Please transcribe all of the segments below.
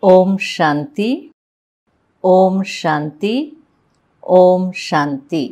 ஓம் சாந்தி ஓம் சாந்தி ஓம் சாந்தி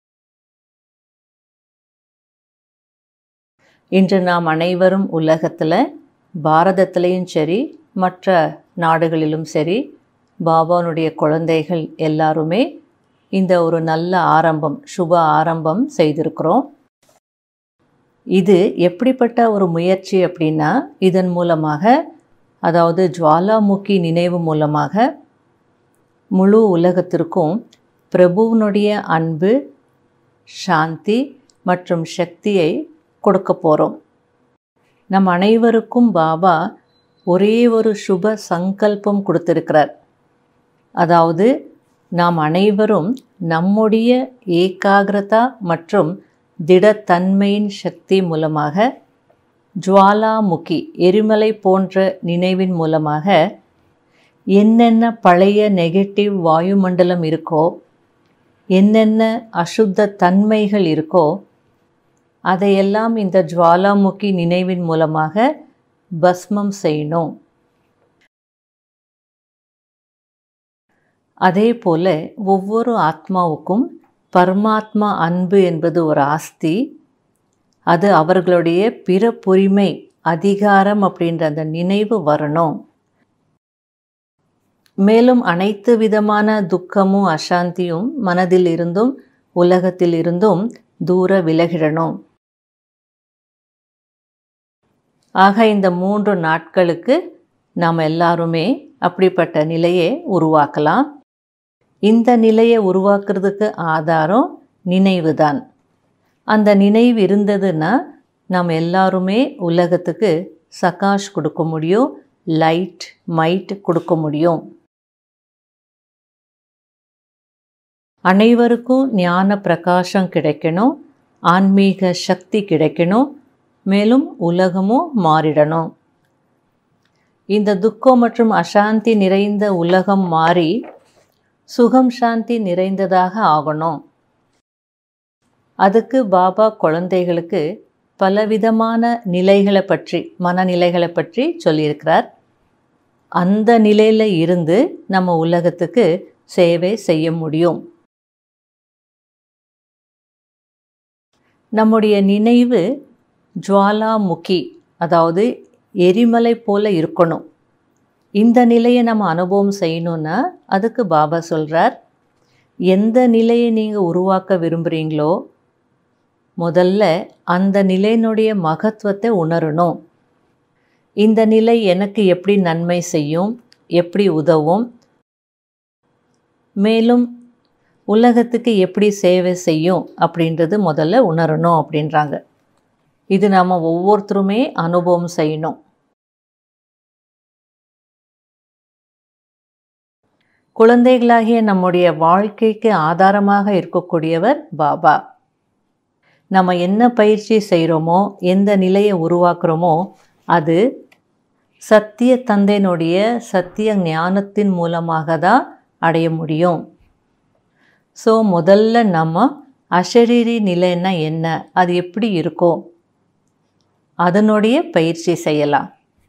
இன்று நாம் அனைவரும் உலகத்தில் பாரதத்திலையும் சரி மற்ற நாடுகளிலும் சரி பாபானுடைய குழந்தைகள் எல்லாருமே இந்த ஒரு நல்ல ஆரம்பம் சுப ஆரம்பம் செய்திருக்கிறோம் இது எப்படிப்பட்ட ஒரு முயற்சி அப்படின்னா இதன் மூலமாக அதாவது ஜுவாலாமுகி நினைவு மூலமாக முழு உலகத்திற்கும் பிரபுவனுடைய அன்பு சாந்தி மற்றும் சக்தியை கொடுக்க போகிறோம் நம் அனைவருக்கும் பாபா ஒரே ஒரு சுப சங்கல்பம் கொடுத்திருக்கிறார் அதாவது நாம் அனைவரும் நம்முடைய ஏகாகிரதா மற்றும் திடத்தன்மையின் சக்தி மூலமாக ஜுவாலாமுகி எரிமலை போன்ற நினைவின் மூலமாக என்னென்ன பழைய நெகட்டிவ் வாயுமண்டலம் இருக்கோ என்னென்ன அசுத்த தன்மைகள் இருக்கோ அதையெல்லாம் இந்த ஜுவாலாமுகி நினைவின் மூலமாக பஸ்மம் செய்யணும் அதே போல ஒவ்வொரு ஆத்மாவுக்கும் பரமாத்மா அன்பு என்பது ஒரு ஆஸ்தி அது அவர்களுடைய பிறப்புரிமை அதிகாரம் அப்படின்ற அந்த நினைவு வரணும் மேலும் அனைத்து விதமான துக்கமும் அசாந்தியும் மனதில் இருந்தும் உலகத்தில் இருந்தும் தூர விலகிடணும் ஆக இந்த மூன்று நாட்களுக்கு நாம் எல்லாருமே அப்படிப்பட்ட நிலையை உருவாக்கலாம் இந்த நிலையை உருவாக்குறதுக்கு ஆதாரம் நினைவு தான் அந்த நினைவு இருந்ததுன்னா நாம் எல்லாருமே உலகத்துக்கு சகாஷ் கொடுக்க முடியும் லைட் மைட் கொடுக்க முடியும் அனைவருக்கும் ஞான பிரகாசம் கிடைக்கணும் ஆன்மீக சக்தி கிடைக்கணும் மேலும் உலகமும் மாறிடணும் இந்த துக்கம் மற்றும் அசாந்தி நிறைந்த உலகம் மாறி சுகம் சாந்தி நிறைந்ததாக ஆகணும் அதுக்கு பாபா குழந்தைகளுக்கு பலவிதமான நிலைகளை பற்றி மனநிலைகளை பற்றி சொல்லியிருக்கிறார் அந்த நிலையில் இருந்து நம்ம உலகத்துக்கு சேவை செய்ய முடியும் நம்முடைய நினைவு ஜுவாலாமுகி அதாவது எரிமலை போல இருக்கணும் இந்த நிலையை நம்ம அனுபவம் செய்யணுன்னா அதுக்கு பாபா சொல்கிறார் எந்த நிலையை நீங்கள் உருவாக்க விரும்புகிறீங்களோ முதல்ல அந்த நிலையினுடைய மகத்துவத்தை உணரணும் இந்த நிலை எனக்கு எப்படி நன்மை செய்யும் எப்படி உதவும் மேலும் உலகத்துக்கு எப்படி சேவை செய்யும் அப்படின்றது முதல்ல உணரணும் அப்படின்றாங்க இது நாம் ஒவ்வொருத்தருமே அனுபவம் செய்யணும் குழந்தைகளாகிய நம்முடைய வாழ்க்கைக்கு ஆதாரமாக இருக்கக்கூடியவர் பாபா நம்ம என்ன பயிற்சி செய்கிறோமோ எந்த நிலையை உருவாக்குறோமோ அது சத்திய தந்தையினுடைய சத்திய ஞானத்தின் மூலமாக தான் அடைய முடியும் ஸோ முதல்ல நம்ம அஷரீரி நிலைன்னா என்ன அது எப்படி இருக்கோ அதனுடைய பயிற்சி செய்யலாம்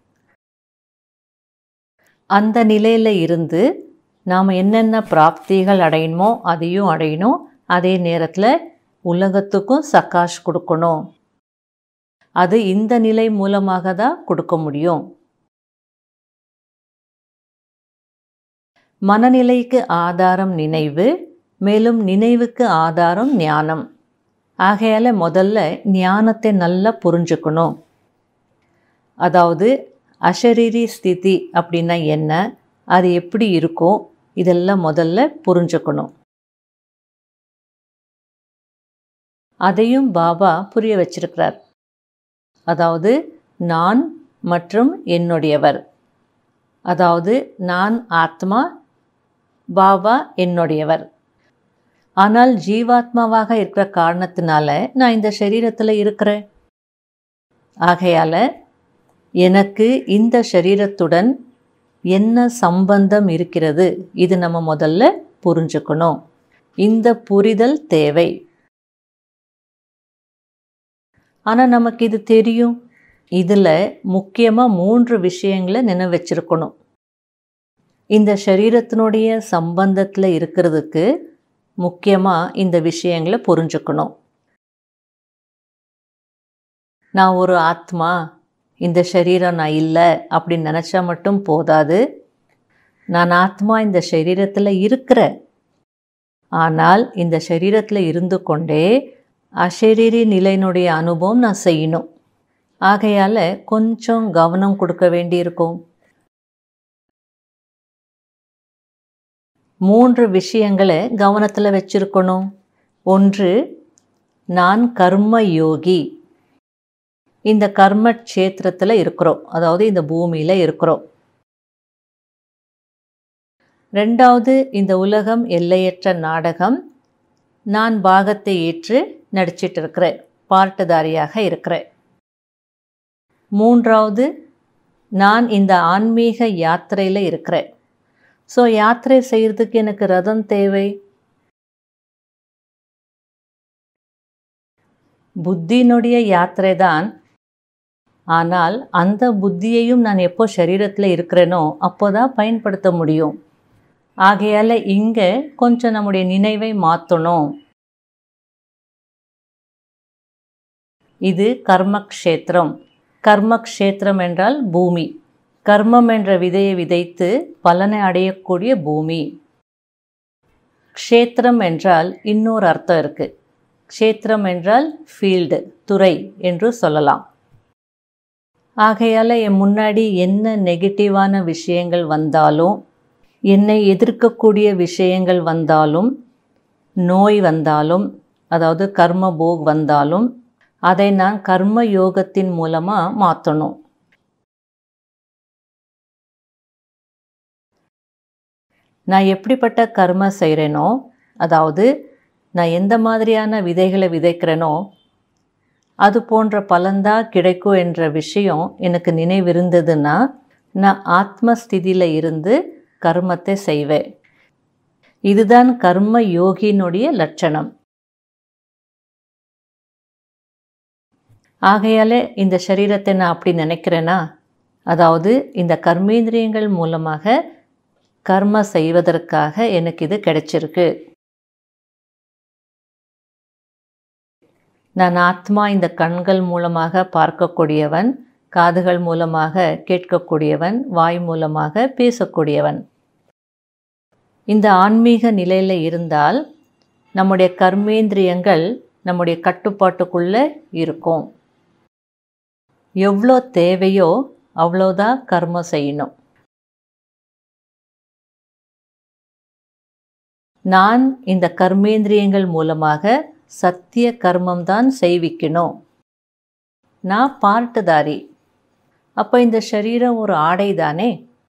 அந்த நிலையில் இருந்து நாம் என்னென்ன பிராப்திகள் அடையணுமோ அதையும் அடையணும் அதே நேரத்தில் உலகத்துக்கும் சக்காஷ் கொடுக்கணும் அது இந்த நிலை மூலமாக தான் கொடுக்க முடியும் மனநிலைக்கு ஆதாரம் நினைவு மேலும் நினைவுக்கு ஆதாரம் ஞானம் ஆகையால் முதல்ல ஞானத்தை நல்லா புரிஞ்சுக்கணும் அதாவது அஷரீரி ஸ்திதி அப்படின்னா என்ன அது எப்படி இருக்கும் இதெல்லாம் முதல்ல புரிஞ்சுக்கணும் அதையும் பாபா புரிய வச்சிருக்கிறார் அதாவது நான் மற்றும் என்னுடையவர் அதாவது நான் ஆத்மா பாபா என்னுடையவர் ஆனால் ஜீவாத்மாவாக இருக்கிற காரணத்தினால நான் இந்த சரீரத்தில் இருக்கிறேன் ஆகையால் எனக்கு இந்த சரீரத்துடன் என்ன சம்பந்தம் இருக்கிறது இது நம்ம முதல்ல புரிஞ்சுக்கணும் இந்த புரிதல் தேவை ஆனால் நமக்கு இது தெரியும் இதில் முக்கியமாக மூன்று விஷயங்களை நினைவு வச்சிருக்கணும் இந்த சரீரத்தினுடைய சம்பந்தத்தில் இருக்கிறதுக்கு முக்கியமாக இந்த விஷயங்களை புரிஞ்சுக்கணும் நான் ஒரு ஆத்மா இந்த சரீரம் நான் இல்லை அப்படின்னு நினச்சா மட்டும் போதாது நான் ஆத்மா இந்த சரீரத்தில் இருக்கிறேன் ஆனால் இந்த சரீரத்தில் இருந்து கொண்டே அஷரீரி நிலையினுடைய அனுபவம் நான் செய்யணும் ஆகையால் கொஞ்சம் கவனம் கொடுக்க வேண்டியிருக்கும் மூன்று விஷயங்களை கவனத்தில் வச்சிருக்கணும் ஒன்று நான் கர்ம யோகி இந்த கர்ம க்ஷேத்திரத்தில் இருக்கிறோம் அதாவது இந்த பூமியில் இருக்கிறோம் ரெண்டாவது இந்த உலகம் எல்லையற்ற நாடகம் நான் பாகத்தை ஏற்று நடிச்சிட்டு இருக்கிறேன் பாட்டுதாரியாக இருக்கிறேன் மூன்றாவது நான் இந்த ஆன்மீக யாத்திரையில் இருக்கிறேன் ஸோ யாத்திரை செய்கிறதுக்கு எனக்கு ரதம் தேவை புத்தியினுடைய யாத்திரை தான் ஆனால் அந்த புத்தியையும் நான் எப்போ சரீரத்தில் இருக்கிறேனோ அப்போ தான் பயன்படுத்த முடியும் ஆகையால் இங்கே கொஞ்சம் நம்முடைய நினைவை மாற்றணும் இது கர்மக்ஷேத்திரம் கர்மக்ஷேத்திரம் என்றால் பூமி கர்மம் என்ற விதையை விதைத்து பலனை அடையக்கூடிய பூமி க்ஷேத்திரம் என்றால் இன்னொரு அர்த்தம் இருக்குது க்ஷேத்திரம் என்றால் ஃபீல்டு துறை என்று சொல்லலாம் ஆகையால் என் முன்னாடி என்ன நெகட்டிவான விஷயங்கள் வந்தாலும் என்னை எதிர்க்கக்கூடிய விஷயங்கள் வந்தாலும் நோய் வந்தாலும் அதாவது கர்ம போக் வந்தாலும் அதை நான் கர்ம யோகத்தின் மூலமாக மாற்றணும் நான் எப்படிப்பட்ட கர்ம செய்கிறேனோ அதாவது நான் எந்த மாதிரியான விதைகளை விதைக்கிறேனோ அது போன்ற பலன்தான் கிடைக்கும் என்ற விஷயம் எனக்கு நினைவிருந்ததுன்னா நான் ஆத்மஸ்திதியில் இருந்து கர்மத்தை செய்வேன் இதுதான் கர்ம யோகியினுடைய லட்சணம் ஆகையாலே இந்த சரீரத்தை நான் அப்படி நினைக்கிறேன்னா அதாவது இந்த கர்மேந்திரியங்கள் மூலமாக கர்ம செய்வதற்காக எனக்கு இது கிடைச்சிருக்கு நான் ஆத்மா இந்த கண்கள் மூலமாக பார்க்கக்கூடியவன் காதுகள் மூலமாக கேட்கக்கூடியவன் வாய் மூலமாக பேசக்கூடியவன் இந்த ஆன்மீக நிலையில் இருந்தால் நம்முடைய கர்மேந்திரியங்கள் நம்முடைய கட்டுப்பாட்டுக்குள்ளே இருக்கும் எவ்வளோ தேவையோ அவ்வளோதான் கர்மம் செய்யணும் நான் இந்த கர்மேந்திரியங்கள் மூலமாக சத்திய கர்மம் தான் செய்விக்கணும் நான் பார்ட்டுதாரி அப்போ இந்த சரீரம் ஒரு ஆடை தானே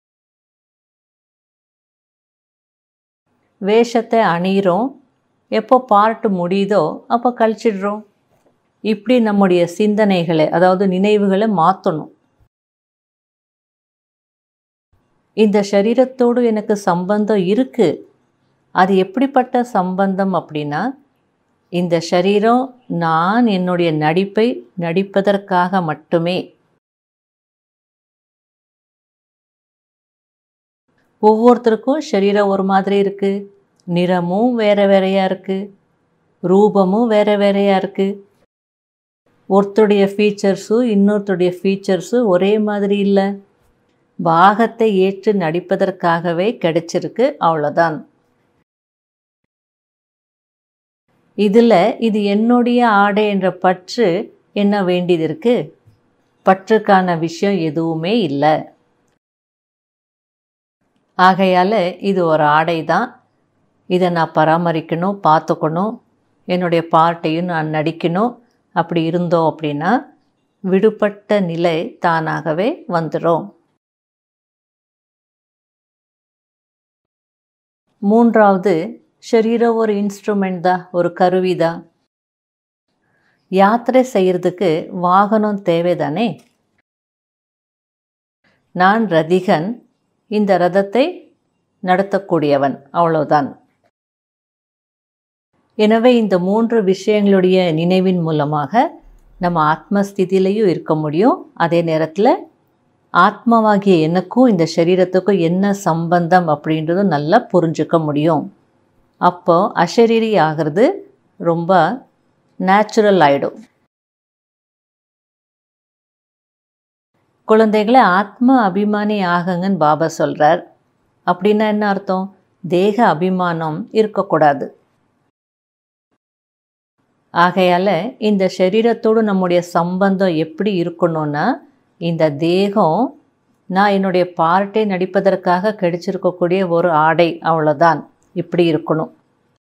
வேஷத்தை அணிகிறோம் எப்போ பார்ட்டு முடியுதோ அப்போ கழிச்சிடுறோம் இப்படி நம்முடைய சிந்தனைகளை அதாவது நினைவுகளை மாற்றணும் இந்த சரீரத்தோடு எனக்கு சம்பந்தம் இருக்குது அது எப்படிப்பட்ட சம்பந்தம் அப்படின்னா இந்த சரீரம் நான் என்னுடைய நடிப்பை நடிப்பதற்காக மட்டுமே ஒவ்வொருத்தருக்கும் சரீரம் ஒரு மாதிரி இருக்குது நிறமும் வேறு வேறையாக இருக்குது ரூபமும் வேறு வேறையாக இருக்குது ஒருத்தருடைய ஃபீச்சர்ஸும் இன்னொருத்தருடைய ஃபீச்சர்ஸும் ஒரே மாதிரி இல்லை பாகத்தை ஏற்று நடிப்பதற்காகவே கிடைச்சிருக்கு அவ்வளோதான் இதில் இது என்னுடைய ஆடை என்ற பற்று என்ன வேண்டியது இருக்கு பற்றுக்கான விஷயம் எதுவுமே இல்லை ஆகையால் இது ஒரு ஆடை தான் இதை நான் பராமரிக்கணும் பார்த்துக்கணும் என்னுடைய பார்ட்டையும் நான் நடிக்கணும் அப்படி இருந்தோம் அப்படின்னா விடுபட்ட நிலை தானாகவே வந்துடும் மூன்றாவது சரீரம் ஒரு இன்ஸ்ட்ருமெண்ட் தான் ஒரு கருவி தான் யாத்திரை செய்கிறதுக்கு வாகனம் தேவைதானே நான் ரதிகன் இந்த ரதத்தை நடத்தக்கூடியவன் அவ்வளோதான் எனவே இந்த மூன்று விஷயங்களுடைய நினைவின் மூலமாக நம்ம ஆத்மஸ்திதிலையும் இருக்க முடியும் அதே நேரத்தில் ஆத்மாவாகிய எனக்கும் இந்த சரீரத்துக்கும் என்ன சம்பந்தம் அப்படின்றதும் நல்லா புரிஞ்சுக்க முடியும் அப்போ அஷரீரி ஆகிறது ரொம்ப நேச்சுரல் ஆகிடும் குழந்தைகளை ஆத்ம அபிமானி ஆகுங்கன்னு பாபா சொல்கிறார் அப்படின்னா என்ன அர்த்தம் தேக அபிமானம் இருக்கக்கூடாது ஆகையால் இந்த சரீரத்தோடு நம்முடைய சம்பந்தம் எப்படி இருக்கணும்னா இந்த தேகம் நான் என்னுடைய பார்ட்டை நடிப்பதற்காக கிடைச்சிருக்கக்கூடிய ஒரு ஆடை அவ்வளோதான் இப்படி இருக்கணும்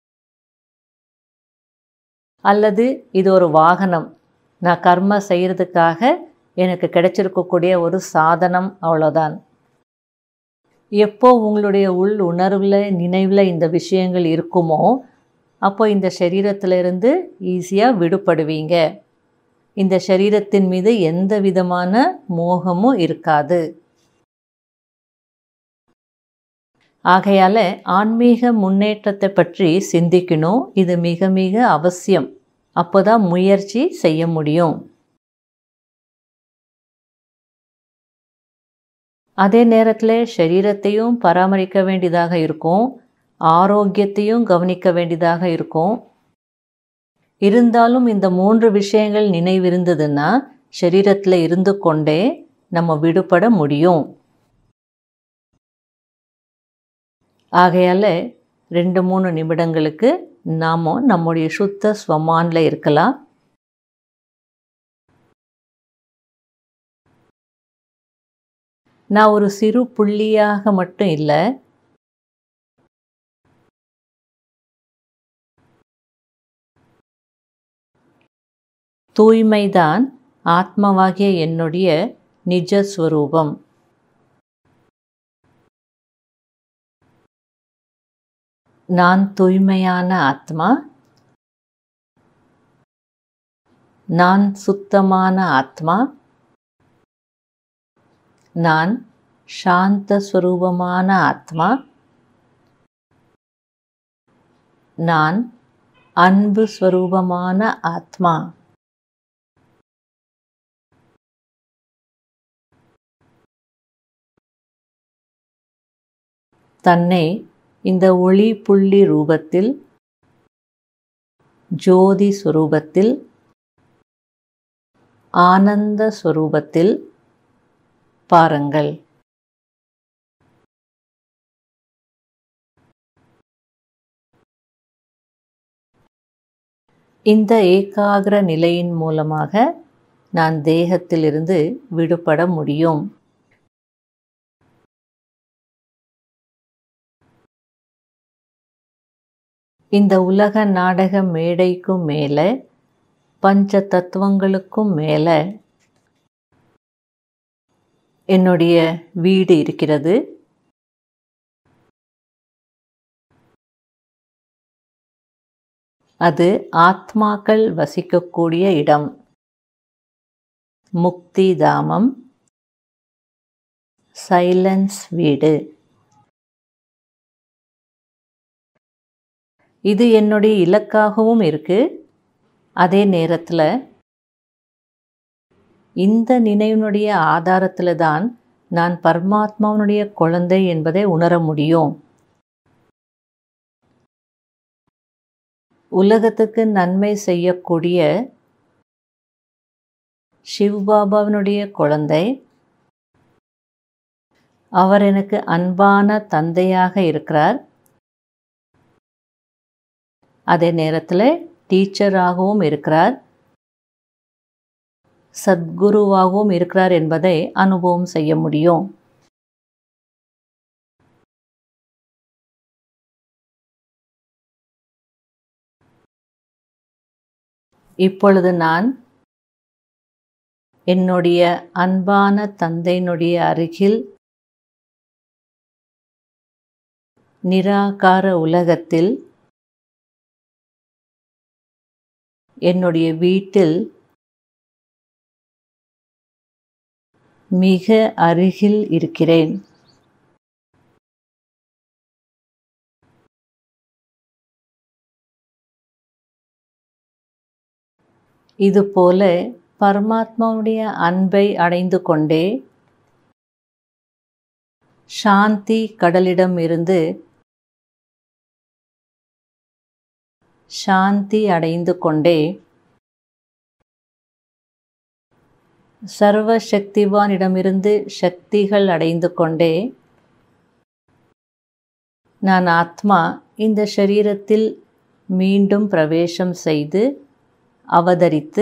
அல்லது இது ஒரு வாகனம் நான் கர்ம செய்கிறதுக்காக எனக்கு கிடைச்சிருக்கக்கூடிய ஒரு சாதனம் அவ்வளோதான் எப்போ உங்களுடைய உள் உணர்வில் நினைவில் இந்த விஷயங்கள் இருக்குமோ அப்போ இந்த சரீரத்திலிருந்து ஈஸியாக விடுபடுவீங்க இந்த சரீரத்தின் மீது எந்த விதமான மோகமும் இருக்காது ஆகையால் ஆன்மீக முன்னேற்றத்தை பற்றி சிந்திக்கணும் இது மிக மிக அவசியம் அப்போ தான் முயற்சி செய்ய முடியும் அதே நேரத்தில் சரீரத்தையும் பராமரிக்க வேண்டியதாக இருக்கும் ஆரோக்கியத்தையும் கவனிக்க வேண்டியதாக இருக்கும் இருந்தாலும் இந்த மூன்று விஷயங்கள் நினைவிருந்ததுன்னா சரீரத்தில் இருந்து கொண்டே நம்ம விடுபட முடியும் ஆகையால் ரெண்டு மூணு நிமிடங்களுக்கு நாம் நம்முடைய சுத்த ஸ்வமானில் இருக்கலாம் நான் ஒரு சிறு புள்ளியாக மட்டும் இல்லை தூய்மைதான் ஆத்மாவாகிய என்னுடைய நிஜஸ்வரூபம் நான் தூய்மையான ஆத்மா நான் சுத்தமான ஆத்மா நான் சாந்த ஸ்வரூபமான ஆத்மா நான் அன்பு ஸ்வரூபமான ஆத்மா தன்னை இந்த ஒளி புள்ளி ரூபத்தில் ஜோதி ஸ்வரூபத்தில் ஆனந்த ஸ்வரூபத்தில் பாருங்கள் இந்த ஏகாகிர நிலையின் மூலமாக நான் தேகத்திலிருந்து விடுபட முடியும் இந்த உலக நாடக மேடைக்கும் மேலே பஞ்ச தத்துவங்களுக்கும் மேலே என்னுடைய வீடு இருக்கிறது அது ஆத்மாக்கள் வசிக்கக்கூடிய இடம் முக்தி தாமம் சைலன்ஸ் வீடு இது என்னுடைய இலக்காகவும் இருக்கு அதே நேரத்தில் இந்த நினைவினுடைய ஆதாரத்தில் தான் நான் பரமாத்மாவனுடைய குழந்தை என்பதை உணர முடியும் உலகத்துக்கு நன்மை செய்யக்கூடிய சிவ்பாபாவினுடைய குழந்தை அவர் எனக்கு அன்பான தந்தையாக இருக்கிறார் அதே நேரத்தில் டீச்சராகவும் இருக்கிறார் சத்குருவாகவும் இருக்கிறார் என்பதை அனுபவம் செய்ய முடியும் இப்பொழுது நான் என்னுடைய அன்பான தந்தையினுடைய அருகில் நிராகார உலகத்தில் என்னுடைய வீட்டில் மிக அருகில் இருக்கிறேன் இதுபோல பரமாத்மாவுடைய அன்பை அடைந்து கொண்டே சாந்தி கடலிடம் இருந்து சாந்தி அடைந்து கொண்டே சர்வ சக்திவானிடமிருந்து சக்திகள் அடைந்து கொண்டே நான் ஆத்மா இந்த சரீரத்தில் மீண்டும் பிரவேசம் செய்து அவதரித்து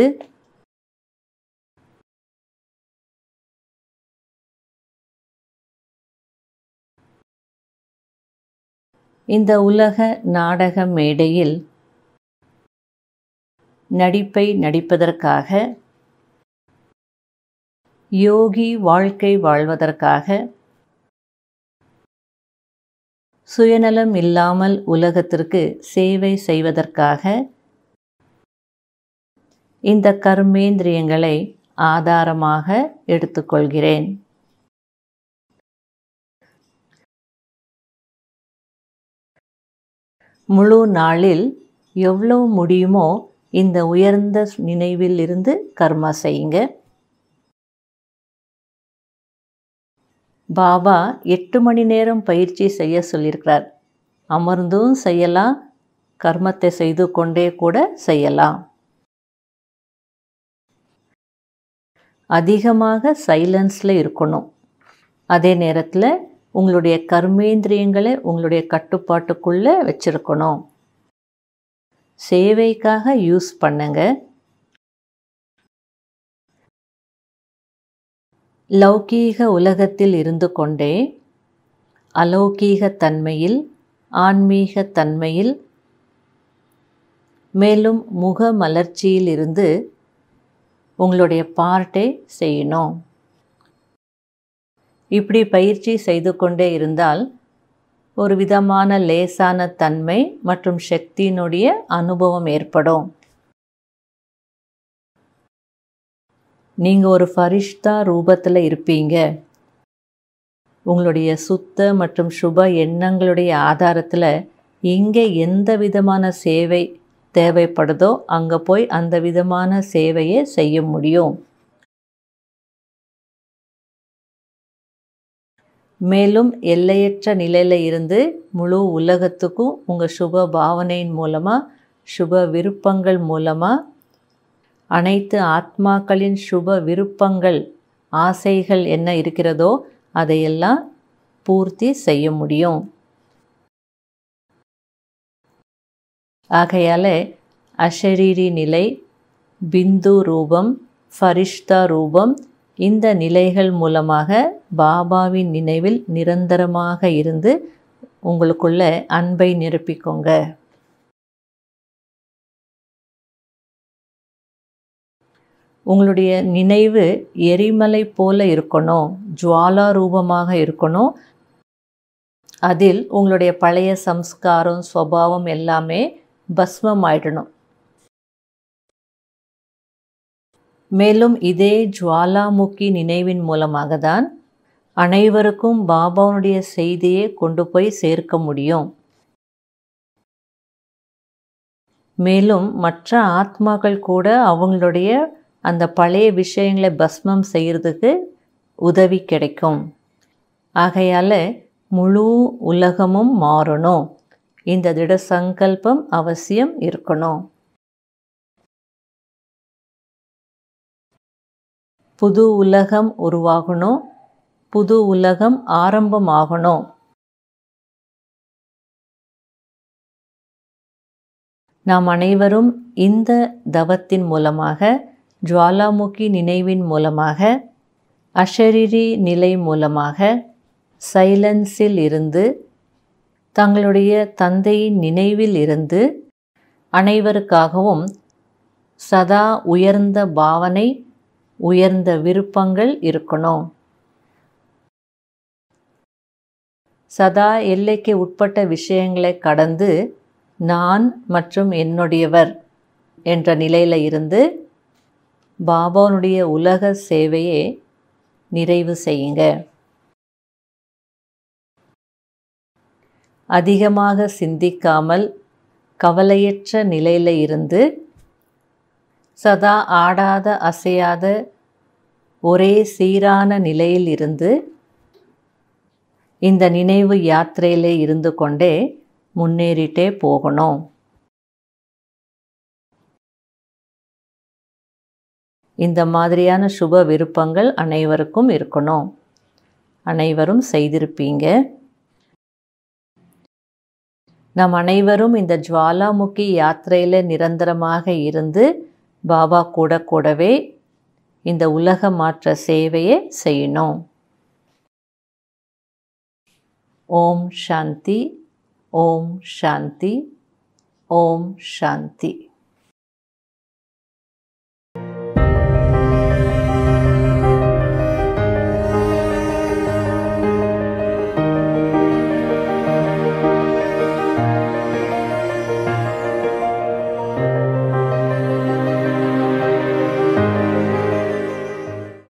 இந்த உலக நாடக மேடையில் நடிப்பை நடிப்பதற்காக யோகி வாழ்க்கை வாழ்வதற்காக சுயநலம் இல்லாமல் உலகத்திற்கு சேவை செய்வதற்காக இந்த கர்மேந்திரியங்களை ஆதாரமாக எடுத்துக்கொள்கிறேன் முழு நாளில் எவ்வளவு முடியுமோ இந்த உயர்ந்த நினைவில் இருந்து கர்மா செய்யுங்க பாபா எட்டு மணி நேரம் பயிற்சி செய்ய சொல்லியிருக்கிறார் அமர்ந்தும் செய்யலாம் கர்மத்தை செய்து கொண்டே கூட செய்யலாம் அதிகமாக சைலன்ஸில் இருக்கணும் அதே நேரத்தில் உங்களுடைய கர்மேந்திரியங்களை உங்களுடைய கட்டுப்பாட்டுக்குள்ளே வச்சுருக்கணும் சேவைக்காக யூஸ் பண்ணுங்க லௌகீக உலகத்தில் இருந்து கொண்டே அலௌகீக தன்மையில் ஆன்மீக தன்மையில் மேலும் முக மலர்ச்சியில் இருந்து உங்களுடைய பார்ட்டை செய்யணும் இப்படி பயிற்சி செய்து கொண்டே இருந்தால் ஒரு விதமான லேசான தன்மை மற்றும் சக்தியினுடைய அனுபவம் ஏற்படும் நீங்கள் ஒரு ஃபரிஷ்தா ரூபத்தில் இருப்பீங்க உங்களுடைய சுத்த மற்றும் சுப எண்ணங்களுடைய ஆதாரத்தில் எங்கே எந்த விதமான சேவை தேவைப்படுதோ அங்கே போய் அந்த விதமான சேவையை செய்ய முடியும் மேலும் எல்லையற்ற நிலையில் இருந்து முழு உலகத்துக்கும் உங்கள் சுப பாவனையின் மூலமாக சுப விருப்பங்கள் மூலமாக அனைத்து ஆத்மாக்களின் சுப விருப்பங்கள் ஆசைகள் என்ன இருக்கிறதோ அதையெல்லாம் பூர்த்தி செய்ய முடியும் ஆகையால் அஷரீரி நிலை பிந்து ரூபம் ஃபரிஷ்தா ரூபம் இந்த நிலைகள் மூலமாக பாபாவின் நினைவில் நிரந்தரமாக இருந்து உங்களுக்குள்ள அன்பை நிரப்பிக்கோங்க உங்களுடைய நினைவு எரிமலை போல இருக்கணும் ஜுவாலா ரூபமாக இருக்கணும் அதில் உங்களுடைய பழைய சம்ஸ்காரம் ஸ்வபாவம் எல்லாமே பஸ்மம் ஆயிடணும் மேலும் இதே ஜுவாலாமுக்கி நினைவின் மூலமாக தான் அனைவருக்கும் பாபாவுடைய செய்தியை கொண்டு போய் சேர்க்க முடியும் மேலும் மற்ற ஆத்மாக்கள் கூட அவங்களுடைய அந்த பழைய விஷயங்களை பஸ்மம் செய்கிறதுக்கு உதவி கிடைக்கும் ஆகையால் முழு உலகமும் மாறணும் இந்த திட சங்கல்பம் அவசியம் இருக்கணும் புது உலகம் உருவாகணும் புது உலகம் ஆரம்பமாகணும் நாம் அனைவரும் இந்த தவத்தின் மூலமாக ஜுவாலாமுகி நினைவின் மூலமாக அஷரிரி நிலை மூலமாக சைலன்ஸில் இருந்து தங்களுடைய தந்தையின் நினைவில் இருந்து அனைவருக்காகவும் சதா உயர்ந்த பாவனை உயர்ந்த விருப்பங்கள் இருக்கணும் சதா எல்லைக்கு உட்பட்ட விஷயங்களை கடந்து நான் மற்றும் என்னுடையவர் என்ற நிலையில் இருந்து பாபாவுடைய உலக சேவையை நிறைவு செய்யுங்க அதிகமாக சிந்திக்காமல் கவலையற்ற நிலையில் இருந்து சதா ஆடாத அசையாத ஒரே சீரான நிலையில் இருந்து இந்த நினைவு யாத்திரையிலே இருந்து கொண்டே முன்னேறிட்டே போகணும் இந்த மாதிரியான சுப விருப்பங்கள் அனைவருக்கும் இருக்கணும் அனைவரும் செய்திருப்பீங்க நம் அனைவரும் இந்த ஜுவாலாமுகி யாத்திரையில் நிரந்தரமாக இருந்து பாபா கூட கூடவே இந்த உலக மாற்ற சேவையை செய்யணும் ஓம் சாந்தி ஓம் சாந்தி ஓம் சாந்தி